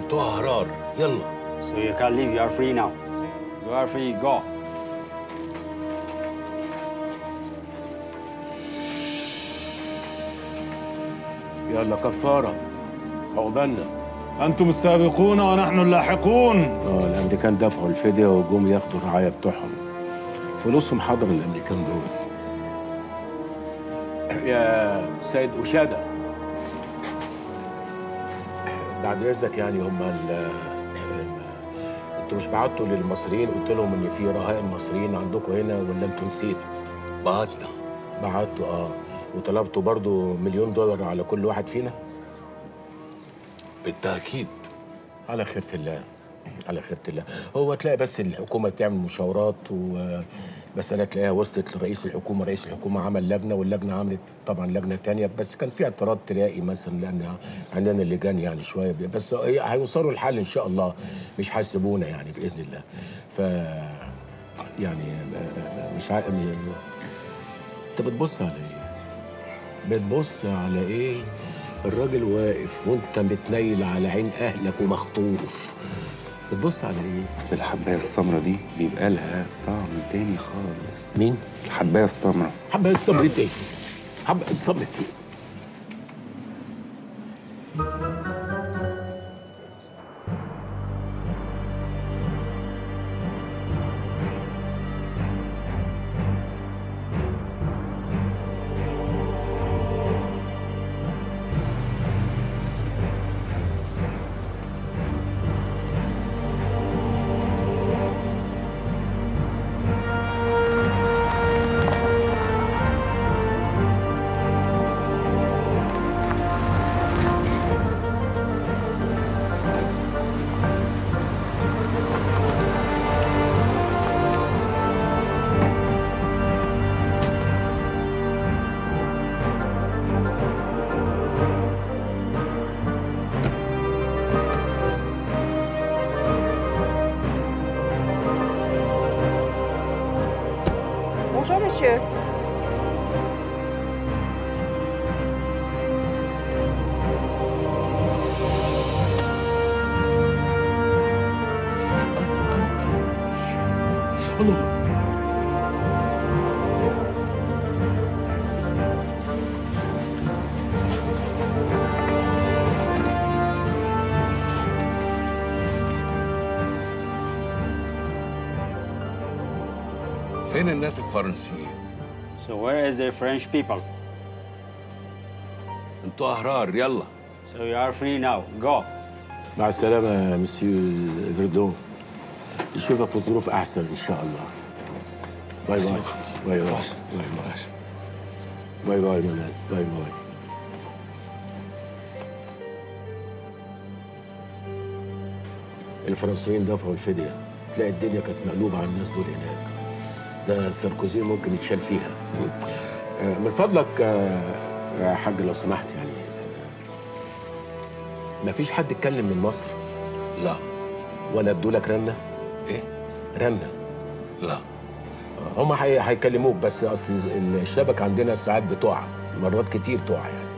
انتوا احرار يلا So you can leave. You are free now. You are free. Go. يلا كفاره عقبالنا أنتم السابقون ونحن اللاحقون اه الامريكان دفعوا الفديه وجم ياخدوا الرعايه بتوعهم فلوسهم حضر الامريكان دول يا سيد أشادة بعد إذنك يعني هم ال انتوا مش بعتوا للمصريين قلت لهم ان في رهائن مصريين عندكم هنا ولا انتوا نسيتوا؟ بعتنا بعتوا اه وطلبتوا برضو مليون دولار على كل واحد فينا؟ بالتاكيد على خيرة الله على خيرة الله هو تلاقي بس الحكومة تعمل مشاورات ومسألة تلاقيها وصلت لرئيس الحكومة رئيس الحكومة عمل لجنة واللجنة عملت طبعا لجنة تانية بس كان في اعتراض تلاقي مثلا لأن عندنا اللجان يعني شوية بس هي- هيوصلوا الحل إن شاء الله مش هيسيبونا يعني بإذن الله ف يعني مش عارف انت بتبص على ايه؟ بتبص على ايه؟ الراجل واقف وانت متنيل على عين اهلك ومخطوف بتبص على ايه؟ اصل الحبايه السمرة دي بيبقى لها طعم تاني خالص مين؟ الحبايه السمرة حبة الصبر ايه؟ حبة الصبر ايه؟ Bonjour monsieur. فين الناس الفرنسيين So where is the French people? انتوا احرار يلا So you are free now. Go. مع السلامة يا مسيو فيردون نشوفك في ظروف أحسن إن شاء الله باي باي باي باي باي باي باي باي منال باي باي الفرنسيين دفعوا الفدية تلاقي الدنيا كانت مقلوبة على الناس دول هناك ده ساركوزي ممكن يتشال فيها آه، من فضلك آه، يا حاج لو سمحت يعني ما فيش حد اتكلم من مصر لا ولا ادولك رنه ايه رنه لا هم هي- هيكلموك بس اصل الشبكه عندنا ساعات بتقع مرات كتير تقع يعني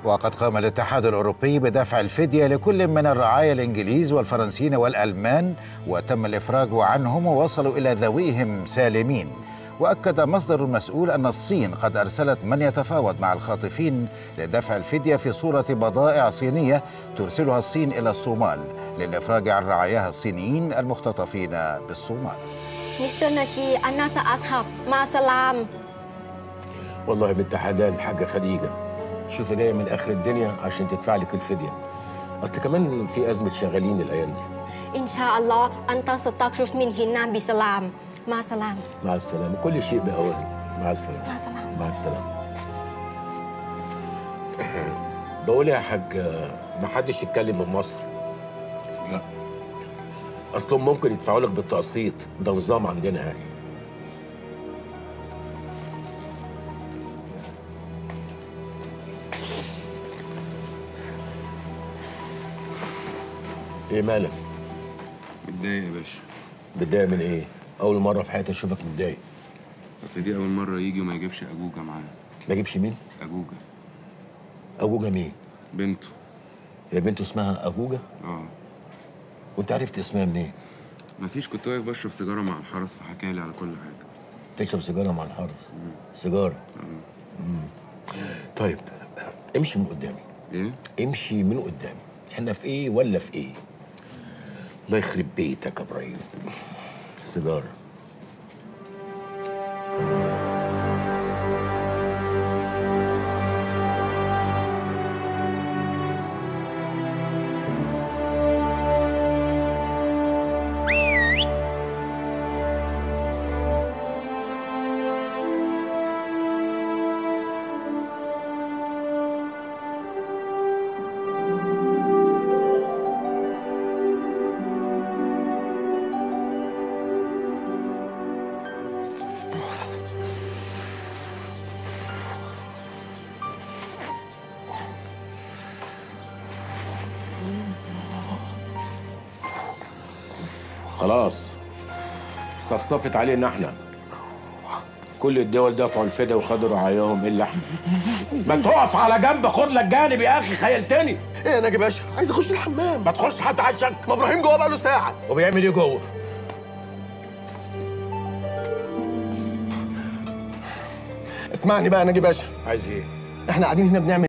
وقد قام الاتحاد الأوروبي بدفع الفدية لكل من الرعايا الإنجليز والفرنسيين والألمان وتم الإفراج عنهم ووصلوا إلى ذويهم سالمين وأكد مصدر مسؤول أن الصين قد أرسلت من يتفاوض مع الخاطفين لدفع الفدية في صورة بضائع صينية ترسلها الصين إلى الصومال للإفراج عن رعاياها الصينيين المختطفين بالصومال مستر ناجي أنا سأذهب مع سلام والله بنت حلال حاجه خديجه شوفي جايه من اخر الدنيا عشان تدفع لك الفديه اصل كمان في ازمه شغالين الايام دي إن شاء الله أنت ستخرج من هنا بسلام مع سلام مع السلامه كل شيء باوان مع السلامه مع السلامة. مع السلامه بقول يا حاج ما حدش يتكلم من مصر لا اصلهم ممكن يدفعوا لك بالتقسيط ده نظام عندنا يعني ايه مالك متضايق يا باشا متضايق من ايه اول مره في حياتي اشوفك متضايق اصل دي اول مره يجي وما يجيبش اجوجه معاه ما اجيبش مين اجوجه اجوجه مين بنته يا بنته اسمها اجوجه اه وانت عرفت اسمها منين مفيش كنت واقف بشرب سيجاره مع الحرس فحكى لي على كل حاجه تشرب سيجاره مع الحرس سيجاره مم. طيب امشي من قدامي ايه امشي من قدامي احنا في ايه ولا في ايه الله يخرب بيتك يا ابراهيم السيجاره خلاص صفصفت علينا احنا كل الدول دفعوا الفدا وخدوا رعاياهم الا احنا ما تقف على جنب خد لك جانب يا اخي خيلتني ايه يا ناجي باشا عايز اخش الحمام ما تخش حتى عشان ما ابراهيم جوه بقاله ساعه وبيعمل ايه جوه اسمعني بقى يا ناجي باشا عايز ايه احنا قاعدين هنا بنعمل